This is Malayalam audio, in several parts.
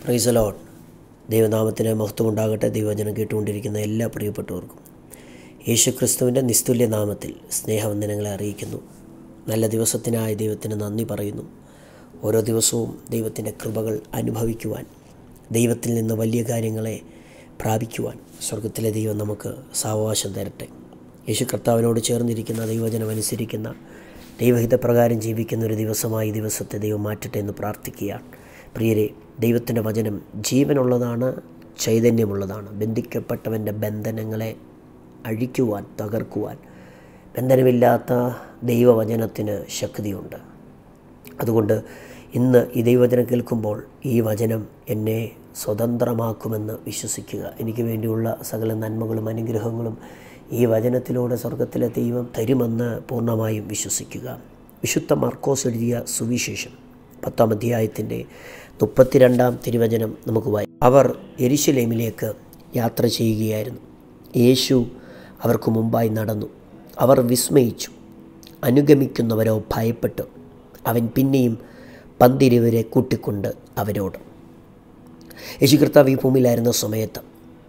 പ്രൈസ് ലോഡ് ദൈവനാമത്തിന് മഹത്വമുണ്ടാകട്ടെ ദൈവജനം കേട്ടുകൊണ്ടിരിക്കുന്ന എല്ലാ പ്രിയപ്പെട്ടവർക്കും യേശുക്രിസ്തുവിൻ്റെ നിസ്തുല്യ നാമത്തിൽ സ്നേഹവന്ദനങ്ങളെ അറിയിക്കുന്നു നല്ല ദിവസത്തിനായി ദൈവത്തിന് നന്ദി പറയുന്നു ഓരോ ദിവസവും ദൈവത്തിൻ്റെ കൃപകൾ അനുഭവിക്കുവാൻ ദൈവത്തിൽ നിന്ന് വലിയ കാര്യങ്ങളെ പ്രാപിക്കുവാൻ സ്വർഗത്തിലെ ദൈവം നമുക്ക് സാവകാശം തരട്ടെ യേശു കർത്താവിനോട് ചേർന്നിരിക്കുന്ന ദൈവജനം അനുസരിക്കുന്ന ദൈവഹിതപ്രകാരം ജീവിക്കുന്ന ഒരു ദിവസമായി ഈ ദിവസത്തെ ദൈവം മാറ്റട്ടെ എന്ന് പ്രാർത്ഥിക്കുകയാണ് പ്രിയരെ ദൈവത്തിൻ്റെ വചനം ജീവനുള്ളതാണ് ചൈതന്യമുള്ളതാണ് ബന്ധിക്കപ്പെട്ടവൻ്റെ ബന്ധനങ്ങളെ അഴിക്കുവാൻ തകർക്കുവാൻ ബന്ധനമില്ലാത്ത ദൈവവചനത്തിന് ശക്തിയുണ്ട് അതുകൊണ്ട് ഇന്ന് ഈ ദൈവവചനം കേൾക്കുമ്പോൾ ഈ വചനം എന്നെ സ്വതന്ത്രമാക്കുമെന്ന് വിശ്വസിക്കുക എനിക്ക് വേണ്ടിയുള്ള സകല നന്മകളും അനുഗ്രഹങ്ങളും ഈ വചനത്തിലൂടെ സ്വർഗത്തിലെ ദൈവം തരുമെന്ന് പൂർണ്ണമായും വിശ്വസിക്കുക വിശുദ്ധ മാർക്കോസ് എഴുതിയ സുവിശേഷം പത്താം അധ്യായത്തിൻ്റെ മുപ്പത്തിരണ്ടാം തിരുവചനം നമുക്ക് വായി അവർ എരിശിലേമിലേക്ക് യാത്ര ചെയ്യുകയായിരുന്നു യേശു അവർക്ക് മുമ്പായി നടന്നു അവർ വിസ്മയിച്ചു അനുഗമിക്കുന്നവരോ ഭയപ്പെട്ടു അവൻ പിന്നെയും പന്തിരുവരെ കൂട്ടിക്കൊണ്ട് അവരോട് യേശു കർത്താവ് ഈ ഭൂമിയിലായിരുന്ന സമയത്ത്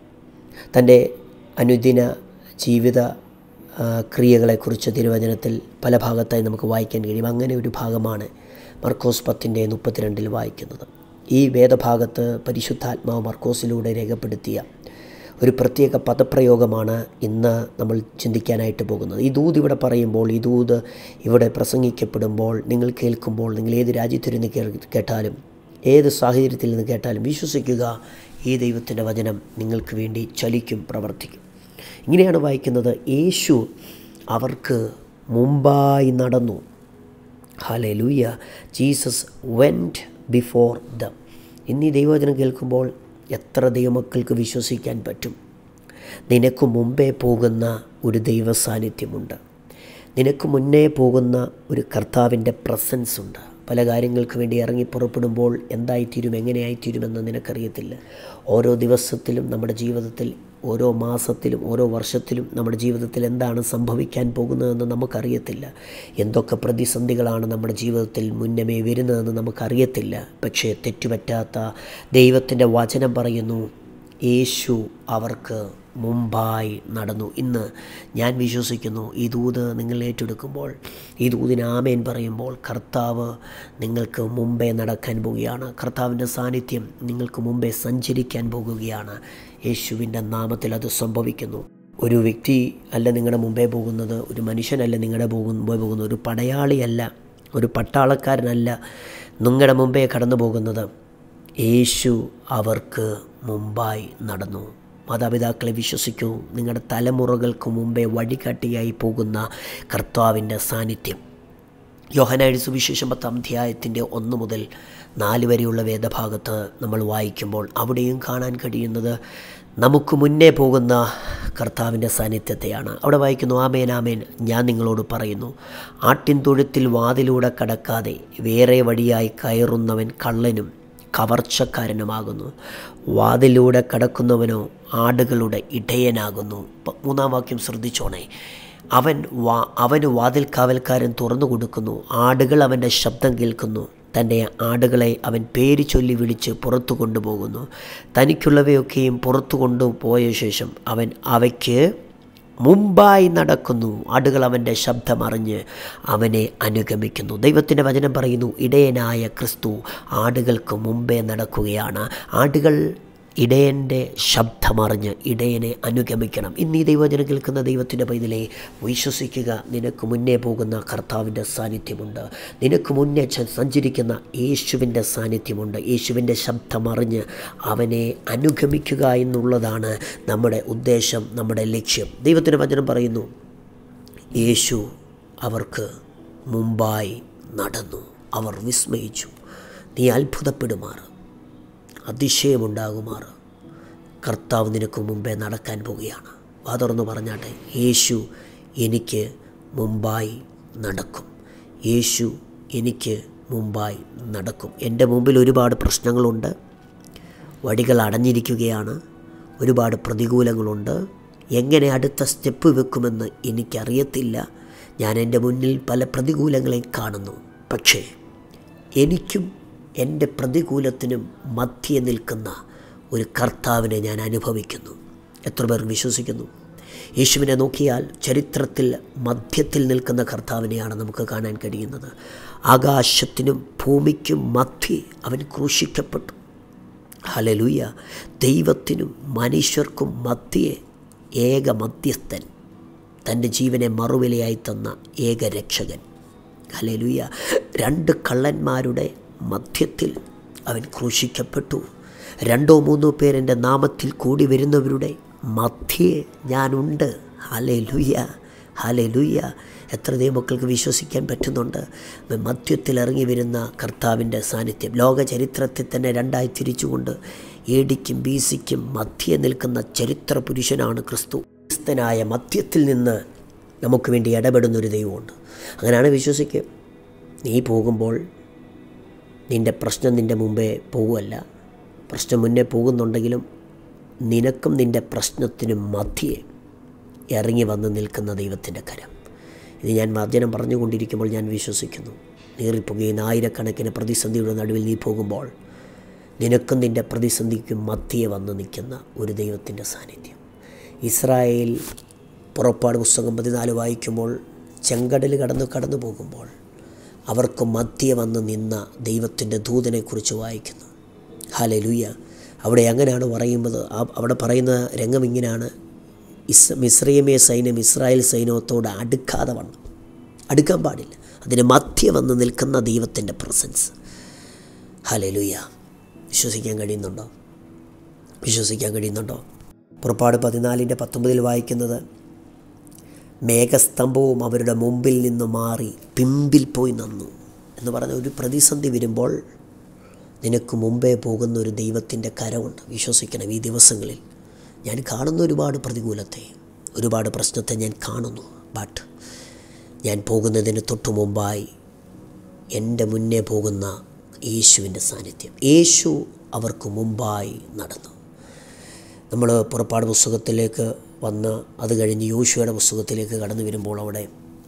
തൻ്റെ അനുദിന ജീവിത ആ, ക്രിയകളെക്കുറിച്ച് തിരുവചനത്തിൽ പല ഭാഗത്തായി നമുക്ക് വായിക്കാൻ കഴിയും അങ്ങനെ ഒരു ഭാഗമാണ് മർക്കോസ് പത്തിൻ്റെ മുപ്പത്തിരണ്ടിൽ വായിക്കുന്നത് ഈ വേദഭാഗത്ത് പരിശുദ്ധാത്മാവ് മർക്കോസിലൂടെ രേഖപ്പെടുത്തിയ ഒരു പ്രത്യേക പദപ്രയോഗമാണ് ഇന്ന് നമ്മൾ ചിന്തിക്കാനായിട്ട് പോകുന്നത് ഈ ദൂത് ഇവിടെ പറയുമ്പോൾ ഈ ദൂത് ഇവിടെ പ്രസംഗിക്കപ്പെടുമ്പോൾ നിങ്ങൾ കേൾക്കുമ്പോൾ നിങ്ങൾ ഏത് രാജ്യത്തിരുന്ന് കേ- കേട്ടാലും ഏത് സാഹചര്യത്തിൽ നിന്ന് കേട്ടാലും വിശ്വസിക്കുക ഈ ദൈവത്തിൻ്റെ വചനം നിങ്ങൾക്ക് വേണ്ടി ചലിക്കും പ്രവർത്തിക്കും ഇങ്ങനെയാണ് വായിക്കുന്നത് യേശു അവർക്ക് മുമ്പായി നടന്നു ഹലേ ലൂയ ജീസസ് വെൻറ്റ് ബിഫോർ ദം ഇന്ന് ഈ ദൈവവചനം കേൾക്കുമ്പോൾ എത്ര ദൈവമക്കൾക്ക് വിശ്വസിക്കാൻ പറ്റും നിനക്ക് മുമ്പേ പോകുന്ന ഒരു ദൈവ സാന്നിധ്യമുണ്ട് നിനക്ക് മുന്നേ പോകുന്ന ഒരു കർത്താവിൻ്റെ പ്രസൻസ് ഉണ്ട് പല കാര്യങ്ങൾക്ക് വേണ്ടി ഇറങ്ങി പുറപ്പെടുമ്പോൾ എന്തായിത്തീരും എങ്ങനെയായിത്തീരുമെന്ന് നിനക്കറിയത്തില്ല ഓരോ ദിവസത്തിലും നമ്മുടെ ജീവിതത്തിൽ ഓരോ മാസത്തിലും ഓരോ വർഷത്തിലും നമ്മുടെ ജീവിതത്തിൽ എന്താണ് സംഭവിക്കാൻ പോകുന്നതെന്ന് നമുക്കറിയത്തില്ല എന്തൊക്കെ പ്രതിസന്ധികളാണ് നമ്മുടെ ജീവിതത്തിൽ മുന്നമേ വരുന്നതെന്ന് നമുക്കറിയത്തില്ല പക്ഷേ തെറ്റുപറ്റാത്ത ദൈവത്തിൻ്റെ വചനം പറയുന്നു യേശു അവർക്ക് മുമ്പായി നടന്നു ഇന്ന് ഞാൻ വിശ്വസിക്കുന്നു ഈ ദൂത് നിങ്ങൾ ഏറ്റെടുക്കുമ്പോൾ ഈ ദൂതിന് ആമേൻ പറയുമ്പോൾ കർത്താവ് നിങ്ങൾക്ക് മുമ്പേ നടക്കാൻ പോവുകയാണ് കർത്താവിൻ്റെ സാന്നിധ്യം നിങ്ങൾക്ക് മുമ്പേ സഞ്ചരിക്കാൻ പോകുകയാണ് യേശുവിൻ്റെ നാമത്തിൽ അത് സംഭവിക്കുന്നു ഒരു വ്യക്തി അല്ല നിങ്ങളുടെ മുമ്പേ പോകുന്നത് ഒരു മനുഷ്യനല്ല നിങ്ങളുടെ പോകും മുമ്പേ പോകുന്നത് ഒരു പടയാളിയല്ല ഒരു പട്ടാളക്കാരനല്ല നിങ്ങളുടെ മുമ്പേ കടന്നു പോകുന്നത് യേശു അവർക്ക് മുമ്പായി നടന്നു മാതാപിതാക്കളെ വിശ്വസിക്കൂ നിങ്ങളുടെ തലമുറകൾക്ക് മുമ്പേ വഴികാട്ടിയായി പോകുന്ന കർത്താവിൻ്റെ സാന്നിധ്യം യോഹനായുടെ സുവിശേഷം പത്താം അധ്യായത്തിൻ്റെ ഒന്ന് മുതൽ നാല് വരെയുള്ള വേദഭാഗത്ത് നമ്മൾ വായിക്കുമ്പോൾ അവിടെയും കാണാൻ കഴിയുന്നത് നമുക്ക് മുന്നേ പോകുന്ന കർത്താവിൻ്റെ സാന്നിധ്യത്തെയാണ് അവിടെ വായിക്കുന്നു ആമേൻ ആമേൻ ഞാൻ നിങ്ങളോട് പറയുന്നു ആട്ടിൻ തൊഴുത്തിൽ വാതിലൂടെ കടക്കാതെ വേറെ വഴിയായി കയറുന്നവൻ കള്ളനും കവർച്ചക്കാരനുമാകുന്നു വാതിലൂടെ കടക്കുന്നവനോ ആടുകളുടെ ഇടയനാകുന്നു പ- മൂന്നാം വാക്യം ശ്രദ്ധിച്ചോണേ അവൻ വാ അവന് വാതിൽ കാവൽക്കാരൻ തുറന്നു കൊടുക്കുന്നു ആടുകൾ അവൻ്റെ ശബ്ദം കേൾക്കുന്നു തൻ്റെ ആടുകളെ അവൻ പേര് ചൊല്ലി വിളിച്ച് പുറത്തു കൊണ്ടുപോകുന്നു തനിക്കുള്ളവയൊക്കെയും പുറത്തു കൊണ്ടുപോയ ശേഷം അവൻ അവയ്ക്ക് മുമ്പായി നടക്കുന്നു ആടുകൾ അവൻ്റെ ശബ്ദമറിഞ്ഞ് അവനെ അനുഗമിക്കുന്നു ദൈവത്തിൻ്റെ വചനം പറയുന്നു ഇടയനായ ക്രിസ്തു ആടുകൾക്ക് മുമ്പേ നടക്കുകയാണ് ആടുകൾ ഇടയൻ്റെ ശബ്ദമറിഞ്ഞ് ഇടയനെ അനുഗമിക്കണം ഇന്ന് ഈ ദൈവവചനം കേൾക്കുന്ന ദൈവത്തിൻ്റെ പൈതലെ വിശ്വസിക്കുക നിനക്ക് മുന്നേ പോകുന്ന കർത്താവിൻ്റെ സാന്നിധ്യമുണ്ട് നിനക്ക് മുന്നേ ച- സഞ്ചരിക്കുന്ന യേശുവിൻ്റെ സാന്നിധ്യമുണ്ട് യേശുവിൻ്റെ ശബ്ദമറിഞ്ഞ് അവനെ അനുഗമിക്കുക എന്നുള്ളതാണ് നമ്മുടെ ഉദ്ദേശം നമ്മുടെ ലക്ഷ്യം ദൈവത്തിൻ്റെ വചനം പറയുന്നു യേശു അവർക്ക് മുമ്പായി നടന്നു അവർ വിസ്മയിച്ചു നീ അത്ഭുതപ്പെടുമാറ് അതിശയമുണ്ടാകുമാറ് കർത്താവ് നിനക്ക് മുമ്പേ നടക്കാൻ പോവുകയാണ് വാതുറന്ന് പറഞ്ഞാട്ടെ യേശു എനിക്ക് മുമ്പായി നടക്കും യേശു എനിക്ക് മുമ്പായി നടക്കും എൻ്റെ മുമ്പിൽ ഒരുപാട് പ്രശ്നങ്ങളുണ്ട് വഴികൾ അടഞ്ഞിരിക്കുകയാണ് ഒരുപാട് പ്രതികൂലങ്ങളുണ്ട് എങ്ങനെ അടുത്ത സ്റ്റെപ്പ് വെക്കുമെന്ന് എനിക്കറിയത്തില്ല ഞാൻ എൻ്റെ മുന്നിൽ പല പ്രതികൂലങ്ങളെയും കാണുന്നു പക്ഷേ എനിക്കും എൻ്റെ പ്രതികൂലത്തിനും മധ്യേ നിൽക്കുന്ന ഒരു കർത്താവിനെ ഞാൻ അനുഭവിക്കുന്നു എത്ര പേർ വിശ്വസിക്കുന്നു യേശുവിനെ നോക്കിയാൽ ചരിത്രത്തിൽ മധ്യത്തിൽ നിൽക്കുന്ന കർത്താവിനെയാണ് നമുക്ക് കാണാൻ കഴിയുന്നത് ആകാശത്തിനും ഭൂമിക്കും മധ്യേ അവൻ ക്രൂശിക്കപ്പെട്ടു ഹലലൂയ ദൈവത്തിനും മനുഷ്യർക്കും മധ്യേ ഏക മധ്യസ്ഥൻ തൻ്റെ ജീവനെ മറുവിലയായി തന്ന ഏക രക്ഷകൻ ഹലലൂയ രണ്ട് കള്ളന്മാരുടെ മധ്യത്തിൽ അവൻ ക്രൂശിക്കപ്പെട്ടു രണ്ടോ മൂന്നോ പേരെൻ്റെ നാമത്തിൽ കൂടി വരുന്നവരുടെ മധ്യേ ഞാനുണ്ട് ഹലേ ലുയ്യ ഹലേ ലുയ്യ എത്ര ദൈവമക്കൾക്ക് വിശ്വസിക്കാൻ പറ്റുന്നുണ്ട് മധ്യത്തിൽ ഇറങ്ങി വരുന്ന കർത്താവിൻ്റെ സാന്നിധ്യം ലോക ചരിത്രത്തെ തന്നെ രണ്ടായി തിരിച്ചുകൊണ്ട് എ ഡിക്കും ബി സിക്കും മധ്യേ നിൽക്കുന്ന ചരിത്ര പുരുഷനാണ് ക്രിസ്തു ക്രിസ്തനായ മധ്യത്തിൽ നിന്ന് നമുക്ക് വേണ്ടി ഇടപെടുന്നൊരു ദൈവമുണ്ട് അങ്ങനെയാണ് വിശ്വസിക്കുക നീ പോകുമ്പോൾ നിൻ്റെ പ്രശ്നം നിൻ്റെ മുമ്പേ പോകുമല്ല പ്രശ്നം മുന്നേ പോകുന്നുണ്ടെങ്കിലും നിനക്കും നിൻ്റെ പ്രശ്നത്തിനും മധ്യേ ഇറങ്ങി വന്ന് നിൽക്കുന്ന ദൈവത്തിൻ്റെ കരം ഇത് ഞാൻ വചനം പറഞ്ഞുകൊണ്ടിരിക്കുമ്പോൾ ഞാൻ വിശ്വസിക്കുന്നു നീറിപ്പോകുന്ന ആയിരക്കണക്കിന് പ്രതിസന്ധിയുടെ നടുവിൽ നീ പോകുമ്പോൾ നിനക്കും നിൻ്റെ പ്രതിസന്ധിക്കും മധ്യേ വന്ന് നിൽക്കുന്ന ഒരു ദൈവത്തിൻ്റെ സാന്നിധ്യം ഇസ്രായേൽ പുറപ്പാട് പുസ്തകം പതിനാല് വായിക്കുമ്പോൾ ചെങ്കടൽ കടന്നു കടന്നു പോകുമ്പോൾ അവർക്ക് മധ്യേ വന്ന് നിന്ന ദൈവത്തിൻ്റെ ദൂതനെക്കുറിച്ച് വായിക്കുന്നു ഹാലെ ലുയ്യ അവിടെ അങ്ങനെയാണ് പറയുന്നത് അവിടെ പറയുന്ന രംഗം ഇങ്ങനെയാണ് ഇസ് മിശ്രീമേ സൈന്യം ഇസ്രായേൽ സൈന്യത്തോട് അടുക്കാതെ വണ്ണം അടുക്കാൻ പാടില്ല അതിന് മധ്യ വന്ന് നിൽക്കുന്ന ദൈവത്തിൻ്റെ പ്രസൻസ് ഹാലെ ലുയ്യ വിശ്വസിക്കാൻ കഴിയുന്നുണ്ടോ വിശ്വസിക്കാൻ കഴിയുന്നുണ്ടോ പുറപ്പാട് പതിനാലിൻ്റെ പത്തൊമ്പതിൽ വായിക്കുന്നത് മേഘസ്തംഭവും അവരുടെ മുമ്പിൽ നിന്ന് മാറി പിമ്പിൽ പോയി നിന്നു എന്ന് പറഞ്ഞ ഒരു പ്രതിസന്ധി വരുമ്പോൾ നിനക്ക് മുമ്പേ പോകുന്ന ഒരു ദൈവത്തിൻ്റെ കരമുണ്ട് വിശ്വസിക്കണം ഈ ദിവസങ്ങളിൽ ഞാൻ കാണുന്ന ഒരുപാട് പ്രതികൂലത്തെ ഒരുപാട് പ്രശ്നത്തെ ഞാൻ കാണുന്നു ബട്ട് ഞാൻ പോകുന്നതിന് തൊട്ടു മുമ്പായി എൻ്റെ മുന്നേ പോകുന്ന യേശുവിൻ്റെ സാന്നിധ്യം യേശു അവർക്ക് മുമ്പായി നടന്നു നമ്മൾ പുറപ്പാട് പുസ്തകത്തിലേക്ക് വന്ന് അത് കഴിഞ്ഞ് യോശുവയുടെ പുസ്തകത്തിലേക്ക് കടന്നു വരുമ്പോൾ അവിടെ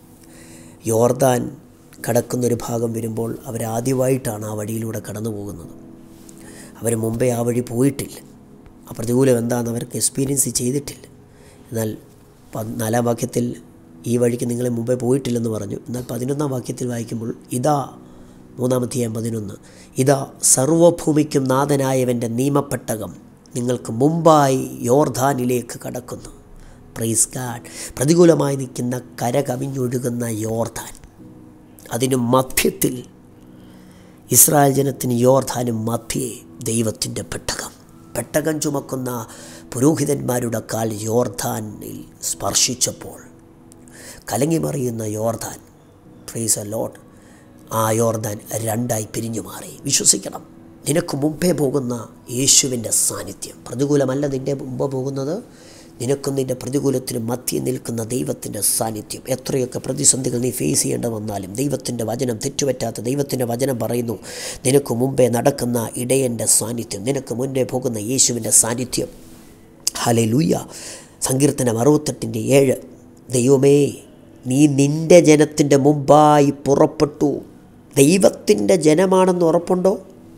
യോർദാൻ കടക്കുന്നൊരു ഭാഗം വരുമ്പോൾ അവരാദ്യമായിട്ടാണ് ആ വഴിയിലൂടെ കടന്നു പോകുന്നത് അവർ മുമ്പേ ആ വഴി പോയിട്ടില്ല ആ പ്രതികൂലം എന്താണെന്ന് അവർക്ക് എക്സ്പീരിയൻസ് ചെയ്തിട്ടില്ല എന്നാൽ നാലാം വാക്യത്തിൽ ഈ വഴിക്ക് നിങ്ങളെ മുമ്പേ പോയിട്ടില്ലെന്ന് പറഞ്ഞു എന്നാൽ പതിനൊന്നാം വാക്യത്തിൽ വായിക്കുമ്പോൾ ഇതാ മൂന്നാമത്തെയാം പതിനൊന്ന് ഇതാ സർവഭൂമിക്കും നാഥനായവൻ്റെ നിയമപ്പെട്ടകം നിങ്ങൾക്ക് മുമ്പായി യോർധാനിലേക്ക് കടക്കുന്നു പ്രൈസ് ഗാഡ് പ്രതികൂലമായി നിൽക്കുന്ന കര കവിഞ്ഞൊഴുകുന്ന യോർധാൻ അതിന് മധ്യത്തിൽ ഇസ്രായേൽ ജനത്തിന് യോർധാനും മധ്യേ ദൈവത്തിൻ്റെ പെട്ടകം പെട്ടകം ചുമക്കുന്ന പുരോഹിതന്മാരുടെ കാൽ യോർധാനിൽ സ്പർശിച്ചപ്പോൾ കലങ്ങിമറിയുന്ന യോർധാൻ ട്രീസ് എ ലോഡ് ആ യോർധാൻ രണ്ടായി പിരിഞ്ഞു മാറി വിശ്വസിക്കണം നിനക്ക് മുമ്പേ പോകുന്ന യേശുവിൻ്റെ സാന്നിധ്യം പ്രതികൂലമല്ല നിൻ്റെ മുമ്പ് പോകുന്നത് നിനക്കും നിൻ്റെ പ്രതികൂലത്തിന് മധ്യ നിൽക്കുന്ന ദൈവത്തിൻ്റെ സാന്നിധ്യം എത്രയൊക്കെ പ്രതിസന്ധികൾ നീ ഫേസ് ചെയ്യേണ്ട വന്നാലും ദൈവത്തിൻ്റെ വചനം തെറ്റുപറ്റാത്ത ദൈവത്തിൻ്റെ വചനം പറയുന്നു നിനക്ക് മുമ്പേ നടക്കുന്ന ഇടയൻ്റെ സാന്നിധ്യം നിനക്ക് മുന്നേ പോകുന്ന യേശുവിൻ്റെ സാന്നിധ്യം ഹലെ ലൂയ സങ്കീർത്തനം അറുപത്തെട്ടിൻ്റെ ഏഴ് ദൈവമേ നീ നിൻ്റെ ജനത്തിൻ്റെ മുമ്പായി പുറപ്പെട്ടു ദൈവത്തിൻ്റെ ജനമാണെന്ന് ഉറപ്പുണ്ടോ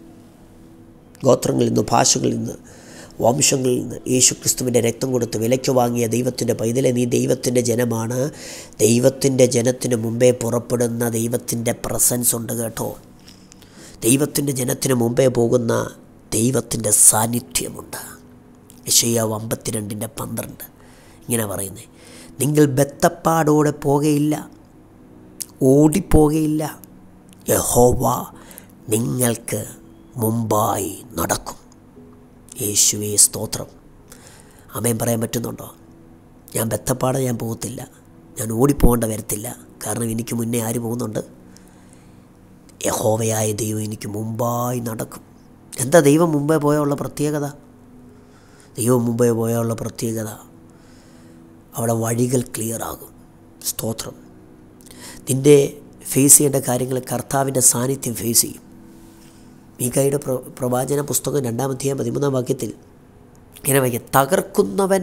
ഗോത്രങ്ങളിൽ നിന്ന് ഭാഷകളിൽ നിന്ന് വംശങ്ങളിൽ നിന്ന് യേശു ക്രിസ്തുവിൻ്റെ രക്തം കൊടുത്ത് വിലയ്ക്ക് വാങ്ങിയ ദൈവത്തിൻ്റെ പൈതലെ നീ ദൈവത്തിൻ്റെ ജനമാണ് ദൈവത്തിൻ്റെ ജനത്തിന് മുമ്പേ പുറപ്പെടുന്ന ദൈവത്തിൻ്റെ പ്രസൻസ് ഉണ്ട് കേട്ടോ ദൈവത്തിൻ്റെ ജനത്തിന് മുമ്പേ പോകുന്ന ദൈവത്തിൻ്റെ സാന്നിധ്യമുണ്ട് യശയ്യാവ് അമ്പത്തിരണ്ടിൻ്റെ പന്ത്രണ്ട് ഇങ്ങനെ പറയുന്നത് നിങ്ങൾ ബത്തപ്പാടോടെ പോകയില്ല ഓടിപ്പോകയില്ല യഹോവ നിങ്ങൾക്ക് മുമ്പായി നടക്കും യേശുവേ സ്തോത്രം അമ്മയും പറയാൻ പറ്റുന്നുണ്ടോ ഞാൻ ബത്തപ്പാടെ ഞാൻ പോകത്തില്ല ഞാൻ ഓടിപ്പോകേണ്ട വരത്തില്ല കാരണം എനിക്ക് മുന്നേ ആര് പോകുന്നുണ്ട് യഹോവയായ ദൈവം എനിക്ക് മുമ്പായി നടക്കും എന്താ ദൈവം മുമ്പേ പോയുള്ള പ്രത്യേകത ദൈവം മുമ്പേ പോയുള്ള പ്രത്യേകത അവിടെ വഴികൾ ക്ലിയർ ആകും സ്തോത്രം നിൻ്റെ ഫേസ് ചെയ്യേണ്ട കാര്യങ്ങൾ കർത്താവിൻ്റെ സാന്നിധ്യം ഫേസ് ചെയ്യും മീകായുടെ പ്ര പ്രവാചന പുസ്തകം രണ്ടാമത്തെയാം പതിമൂന്നാം വാക്യത്തിൽ ഇങ്ങനെ വായിക്കാം തകർക്കുന്നവൻ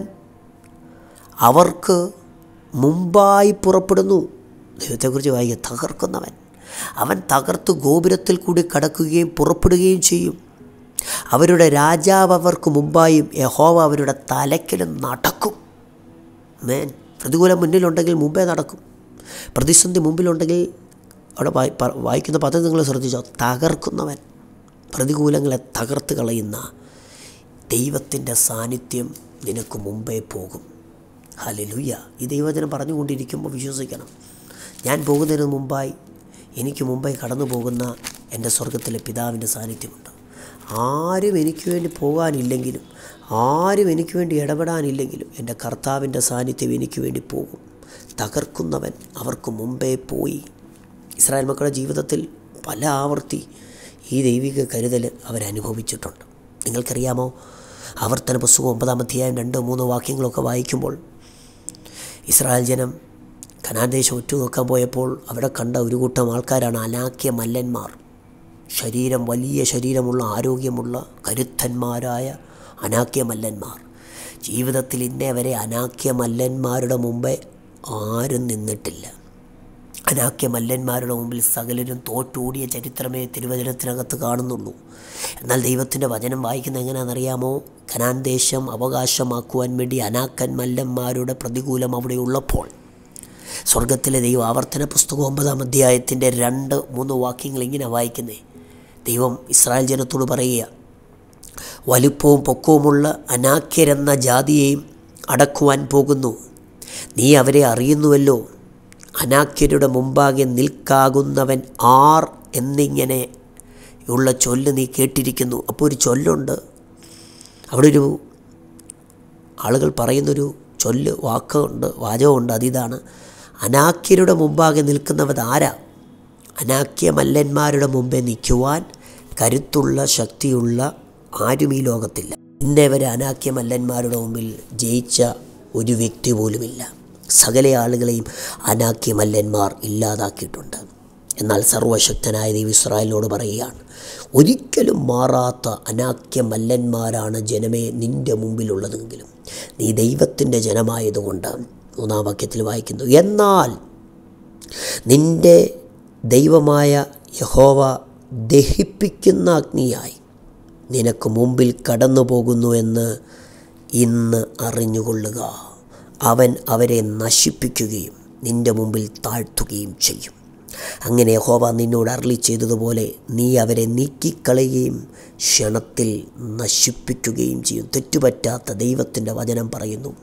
അവർക്ക് മുമ്പായി പുറപ്പെടുന്നു ദൈവത്തെക്കുറിച്ച് വായിക്കുക തകർക്കുന്നവൻ അവൻ തകർത്ത് ഗോപുരത്തിൽ കൂടി കടക്കുകയും പുറപ്പെടുകയും ചെയ്യും അവരുടെ രാജാവ് അവർക്ക് മുമ്പായും യഹോവ അവരുടെ തലയ്ക്കലും നടക്കും മേൻ പ്രതികൂലം മുന്നിലുണ്ടെങ്കിൽ മുമ്പേ നടക്കും പ്രതിസന്ധി മുമ്പിലുണ്ടെങ്കിൽ അവിടെ വായി പ- വായിക്കുന്ന പദം നിങ്ങൾ ശ്രദ്ധിച്ചോ തകർക്കുന്നവൻ പ്രതികൂലങ്ങളെ തകർത്ത് കളയുന്ന ദൈവത്തിൻ്റെ സാന്നിധ്യം നിനക്ക് മുമ്പേ പോകും ഹലിലുയ്യ ഈ ദൈവജനം പറഞ്ഞുകൊണ്ടിരിക്കുമ്പോൾ വിശ്വസിക്കണം ഞാൻ പോകുന്നതിന് മുമ്പായി എനിക്ക് മുമ്പേ കടന്നു പോകുന്ന എൻ്റെ സ്വർഗത്തിലെ പിതാവിൻ്റെ സാന്നിധ്യമുണ്ട് ആരും എനിക്ക് വേണ്ടി പോകാനില്ലെങ്കിലും ആരും എനിക്ക് വേണ്ടി ഇടപെടാനില്ലെങ്കിലും എൻ്റെ കർത്താവിൻ്റെ സാന്നിധ്യം എനിക്ക് വേണ്ടി പോകും തകർക്കുന്നവൻ അവർക്ക് മുമ്പേ പോയി ഇസ്രായേൽ മക്കളുടെ ജീവിതത്തിൽ പല ആവർത്തി ഈ ദൈവിക കരുതൽ അവരനുഭവിച്ചിട്ടുണ്ട് നിങ്ങൾക്കറിയാമോ ആവർത്തന പുസ്തകം ഒമ്പതാം അധ്യായം രണ്ടോ മൂന്നോ വാക്യങ്ങളൊക്കെ വായിക്കുമ്പോൾ ഇസ്രായേൽ ജനം കനാൻ ദേശം ഒറ്റുനോക്കാൻ പോയപ്പോൾ അവിടെ കണ്ട ഒരു കൂട്ടം ആൾക്കാരാണ് അനാക്യ മല്ലന്മാർ ശരീരം വലിയ ശരീരമുള്ള ആരോഗ്യമുള്ള കരുത്തന്മാരായ അനാക്യ മല്ലന്മാർ ജീവിതത്തിൽ ഇന്നേ വരെ അനാക്യ മല്ലന്മാരുടെ മുമ്പേ ആരും നിന്നിട്ടില്ല അനാക്യ മല്ലന്മാരുടെ മുമ്പിൽ സകലരും തോറ്റോടിയ ചരിത്രമേ തിരുവചനത്തിനകത്ത് കാണുന്നുള്ളൂ എന്നാൽ ദൈവത്തിൻ്റെ വചനം വായിക്കുന്ന എങ്ങനെയാണെന്നറിയാമോ കനാൻ ദേശം അവകാശമാക്കുവാൻ വേണ്ടി അനാക്കൻ മല്ലന്മാരുടെ പ്രതികൂലം അവിടെ ഉള്ളപ്പോൾ സ്വർഗത്തിലെ ദൈവം ആവർത്തന പുസ്തകം ഒമ്പതാം അധ്യായത്തിൻ്റെ രണ്ട് മൂന്ന് വാക്യങ്ങൾ ഇങ്ങനെ വായിക്കുന്നേ ദൈവം ഇസ്രായേൽ ജനത്തോട് പറയുക വലുപ്പവും പൊക്കവുമുള്ള അനാക്യരെന്ന ജാതിയെയും അടക്കുവാൻ പോകുന്നു നീ അവരെ അറിയുന്നുവല്ലോ അനാക്യരുടെ മുമ്പാകെ നിൽക്കാകുന്നവൻ ആർ എന്നിങ്ങനെ ഉള്ള ചൊല്ല് നീ കേട്ടിരിക്കുന്നു അപ്പോൾ ഒരു ചൊല്ലുണ്ട് അവിടെ ഒരു ആളുകൾ പറയുന്നൊരു ചൊല്ല് വാക്കുണ്ട് വാചകമുണ്ട് അതിതാണ് അനാക്യരുടെ മുമ്പാകെ നിൽക്കുന്നവൻ ആരാ അനാക്യ മല്ലന്മാരുടെ മുമ്പേ നിൽക്കുവാൻ കരുത്തുള്ള ശക്തിയുള്ള ആരും ഈ ലോകത്തില്ല ഇന്നേ വരെ അനാക്യ മല്ലന്മാരുടെ മുമ്പിൽ ജയിച്ച ഒരു വ്യക്തി പോലുമില്ല സകല ആളുകളെയും അനാക്യ മല്ലന്മാർ ഇല്ലാതാക്കിയിട്ടുണ്ട് എന്നാൽ സർവശക്തനായ ദൈവം ഇസ്രായേലിനോട് പറയുകയാണ് ഒരിക്കലും മാറാത്ത അനാക്യ മല്ലന്മാരാണ് ജനമേ നിൻ്റെ മുമ്പിലുള്ളതെങ്കിലും നീ ദൈവത്തിൻ്റെ ജനമായതുകൊണ്ട് മൂന്നാം വാക്യത്തിൽ വായിക്കുന്നു എന്നാൽ നിൻ്റെ ദൈവമായ യഹോവ ദഹിപ്പിക്കുന്ന അഗ്നിയായി നിനക്ക് മുമ്പിൽ കടന്നു പോകുന്നു എന്ന് ഇന്ന് അറിഞ്ഞുകൊള്ളുക അവൻ അവരെ നശിപ്പിക്കുകയും നിൻ്റെ മുമ്പിൽ താഴ്ത്തുകയും ചെയ്യും അങ്ങനെ യഹോവ നിന്നോട് അരളി ചെയ്തതുപോലെ നീ അവരെ നീക്കിക്കളയുകയും ക്ഷണത്തിൽ നശിപ്പിക്കുകയും ചെയ്യും തെറ്റുപറ്റാത്ത ദൈവത്തിൻ്റെ വചനം പറയുന്നു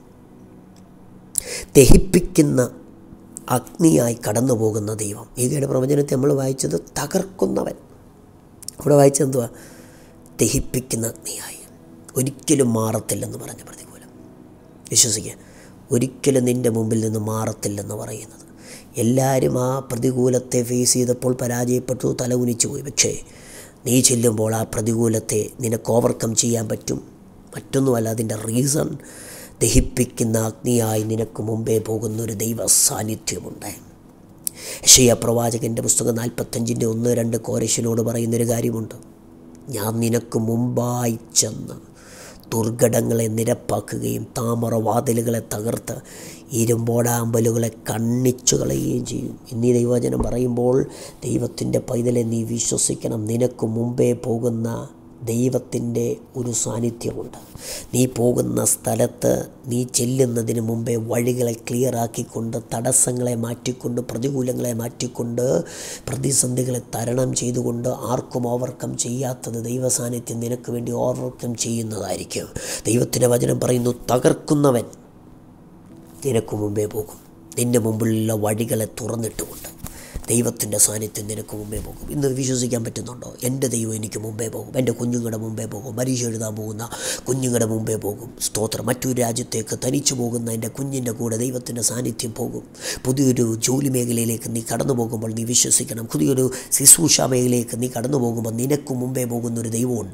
ദഹിപ്പിക്കുന്ന അഗ്നിയായി കടന്നു പോകുന്ന ദൈവം ഈകയുടെ പ്രവചനത്തെ നമ്മൾ വായിച്ചത് തകർക്കുന്നവൻ ഇവിടെ വായിച്ചത് എന്തുവാ ദഹിപ്പിക്കുന്ന അഗ്നിയായി ഒരിക്കലും മാറത്തില്ലെന്ന് പറഞ്ഞ പ്രതികൂലം വിശ്വസിക്കുക ഒരിക്കലും നിൻ്റെ മുമ്പിൽ നിന്ന് മാറത്തില്ലെന്ന് പറയുന്നത് എല്ലാവരും ആ പ്രതികൂലത്തെ ഫേസ് ചെയ്തപ്പോൾ പരാജയപ്പെട്ടു തല കുനിച്ചു പോയി പക്ഷേ നീ ചെല്ലുമ്പോൾ ആ പ്രതികൂലത്തെ നിനക്ക് ഓവർകം ചെയ്യാൻ പറ്റും മറ്റൊന്നുമല്ല അതിൻ്റെ റീസൺ ദഹിപ്പിക്കുന്ന അഗ്നിയായി നിനക്ക് മുമ്പേ പോകുന്ന ഒരു ദൈവ സാന്നിധ്യമുണ്ട് യശയ പ്രവാചകൻ്റെ പുസ്തകം നാൽപ്പത്തഞ്ചിൻ്റെ ഒന്ന് രണ്ട് കോരശിനോട് പറയുന്നൊരു കാര്യമുണ്ട് ഞാൻ നിനക്ക് മുമ്പായി ചെന്ന് ദുർഘടങ്ങളെ നിരപ്പാക്കുകയും താമര വാതിലുകളെ തകർത്ത് ഇരുമ്പോടാമ്പലുകളെ കണ്ണിച്ചു കളയുകയും ചെയ്യും എന്നീ ദൈവവചനം പറയുമ്പോൾ ദൈവത്തിൻ്റെ പൈതലെ നീ വിശ്വസിക്കണം നിനക്ക് മുമ്പേ പോകുന്ന ദൈവത്തിൻ്റെ ഒരു സാന്നിധ്യമുണ്ട് നീ പോകുന്ന സ്ഥലത്ത് നീ ചെല്ലുന്നതിന് മുമ്പേ വഴികളെ ക്ലിയറാക്കിക്കൊണ്ട് തടസ്സങ്ങളെ മാറ്റിക്കൊണ്ട് പ്രതികൂലങ്ങളെ മാറ്റിക്കൊണ്ട് പ്രതിസന്ധികളെ തരണം ചെയ്തുകൊണ്ട് ആർക്കും ഓവർകം ചെയ്യാത്തത് ദൈവ സാന്നിധ്യം നിനക്ക് വേണ്ടി ഓവർകം ചെയ്യുന്നതായിരിക്കും ദൈവത്തിൻ്റെ വചനം പറയുന്നു തകർക്കുന്നവൻ നിനക്ക് മുമ്പേ പോകും നിൻ്റെ മുമ്പിലുള്ള വഴികളെ തുറന്നിട്ടുകൊണ്ട് ദൈവത്തിൻ്റെ സാന്നിധ്യം നിനക്ക് മുമ്പേ പോകും ഇന്ന് വിശ്വസിക്കാൻ പറ്റുന്നുണ്ടോ എൻ്റെ ദൈവം എനിക്ക് മുമ്പേ പോകും എൻ്റെ കുഞ്ഞുങ്ങളുടെ മുമ്പേ പോകും പരീക്ഷ എഴുതാൻ പോകുന്ന കുഞ്ഞുങ്ങളുടെ മുമ്പേ പോകും സ്തോത്രം മറ്റൊരു രാജ്യത്തേക്ക് തനിച്ചു പോകുന്ന എൻ്റെ കുഞ്ഞിൻ്റെ കൂടെ ദൈവത്തിൻ്റെ സാന്നിധ്യം പോകും പുതിയൊരു ജോലി മേഖലയിലേക്ക് നീ കടന്നു പോകുമ്പോൾ നീ വിശ്വസിക്കണം പുതിയൊരു ശുശ്രൂഷ മേഖലയിലേക്ക് നീ കടന്നു പോകുമ്പോൾ നിനക്ക് മുമ്പേ പോകുന്നൊരു ദൈവമുണ്ട്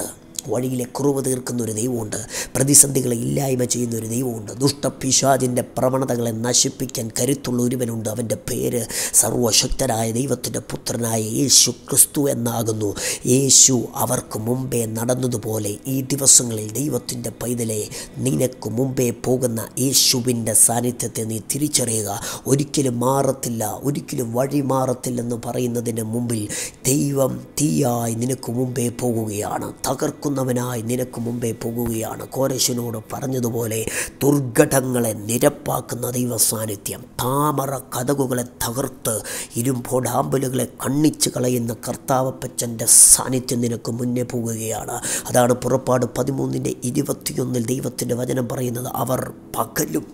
വഴിയിലെ കുറവ് തീർക്കുന്ന ഒരു ദൈവമുണ്ട് പ്രതിസന്ധികളെ ഇല്ലായ്മ ചെയ്യുന്ന ഒരു ദൈവമുണ്ട് ദുഷ്ടപിശാചിൻ്റെ പ്രവണതകളെ നശിപ്പിക്കാൻ കരുത്തുള്ള ഒരുവനുണ്ട് അവൻ്റെ പേര് സർവശക്തനായ ദൈവത്തിൻ്റെ പുത്രനായ യേശു ക്രിസ്തു എന്നാകുന്നു യേശു അവർക്ക് മുമ്പേ നടന്നതുപോലെ ഈ ദിവസങ്ങളിൽ ദൈവത്തിൻ്റെ പൈതലെ നിനക്ക് മുമ്പേ പോകുന്ന യേശുവിൻ്റെ സാന്നിധ്യത്തെ നീ തിരിച്ചറിയുക ഒരിക്കലും മാറത്തില്ല ഒരിക്കലും വഴി മാറത്തില്ലെന്ന് പറയുന്നതിന് മുമ്പിൽ ദൈവം തീയായി നിനക്ക് മുമ്പേ പോകുകയാണ് തകർക്കുന്നവനായി നിനക്ക് മുമ്പേ പോകുകയാണ് കോരശനോട് പറഞ്ഞതുപോലെ ദുർഘടങ്ങളെ നിരപ്പാക്കുന്ന ദൈവ സാന്നിധ്യം താമര കഥകുകളെ തകർത്ത് ഇരുമ്പോടാമ്പലുകളെ കണ്ണിച്ച് കളയുന്ന കർത്താവപ്പച്ചൻ്റെ സാന്നിധ്യം നിനക്ക് മുന്നേ പോകുകയാണ് അതാണ് പുറപ്പാട് പതിമൂന്നിൻ്റെ ഇരുപത്തിയൊന്നിൽ ദൈവത്തിൻ്റെ വചനം പറയുന്നത് അവർ പകലും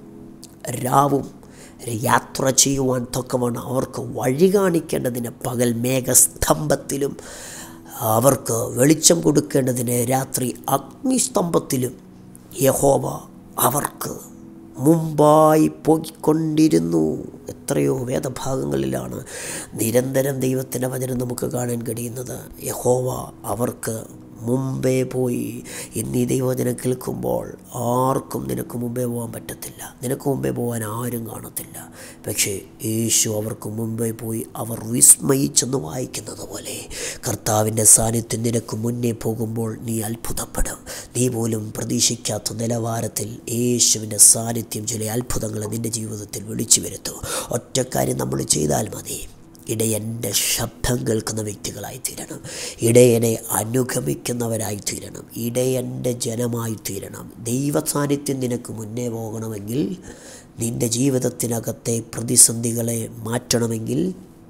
രാവും യാത്ര ചെയ്യുവാൻ തക്കവണ്ണം അവർക്ക് വഴി കാണിക്കേണ്ടതിന് പകൽ മേഘസ്തംഭത്തിലും അവർക്ക് വെളിച്ചം കൊടുക്കേണ്ടതിന് രാത്രി അഗ്നിസ്തംഭത്തിലും യഹോവ അവർക്ക് മുമ്പായി പോയിക്കൊണ്ടിരുന്നു എത്രയോ വേദഭാഗങ്ങളിലാണ് നിരന്തരം ദൈവത്തിൻ്റെ വചനം നമുക്ക് കാണാൻ കഴിയുന്നത് യഹോവ അവർക്ക് മുമ്പേ പോയി ഇന്ന് ഈ ദൈവവചനം കേൾക്കുമ്പോൾ ആർക്കും നിനക്ക് മുമ്പേ പോകാൻ പറ്റത്തില്ല നിനക്ക് മുമ്പേ പോകാൻ ആരും കാണത്തില്ല പക്ഷേ യേശു അവർക്ക് മുമ്പേ പോയി അവർ വിസ്മയിച്ചെന്ന് വായിക്കുന്നത് പോലെ കർത്താവിൻ്റെ സാന്നിധ്യം നിനക്ക് മുന്നേ പോകുമ്പോൾ നീ അത്ഭുതപ്പെടും നീ പോലും പ്രതീക്ഷിക്കാത്ത നിലവാരത്തിൽ യേശുവിൻ്റെ സാന്നിധ്യം ചില അത്ഭുതങ്ങളെ നിൻ്റെ ജീവിതത്തിൽ വിളിച്ചു വരുത്തും ഒറ്റക്കാര്യം നമ്മൾ ചെയ്താൽ മതി ഇടയൻ്റെ ശബ്ദം കേൾക്കുന്ന വ്യക്തികളായി തീരണം ഇടയനെ അനുഗമിക്കുന്നവരായി തീരണം ഇടയൻ്റെ ജനമായി തീരണം ദൈവ സാന്നിധ്യം നിനക്ക് മുന്നേ പോകണമെങ്കിൽ നിൻ്റെ ജീവിതത്തിനകത്തെ പ്രതിസന്ധികളെ മാറ്റണമെങ്കിൽ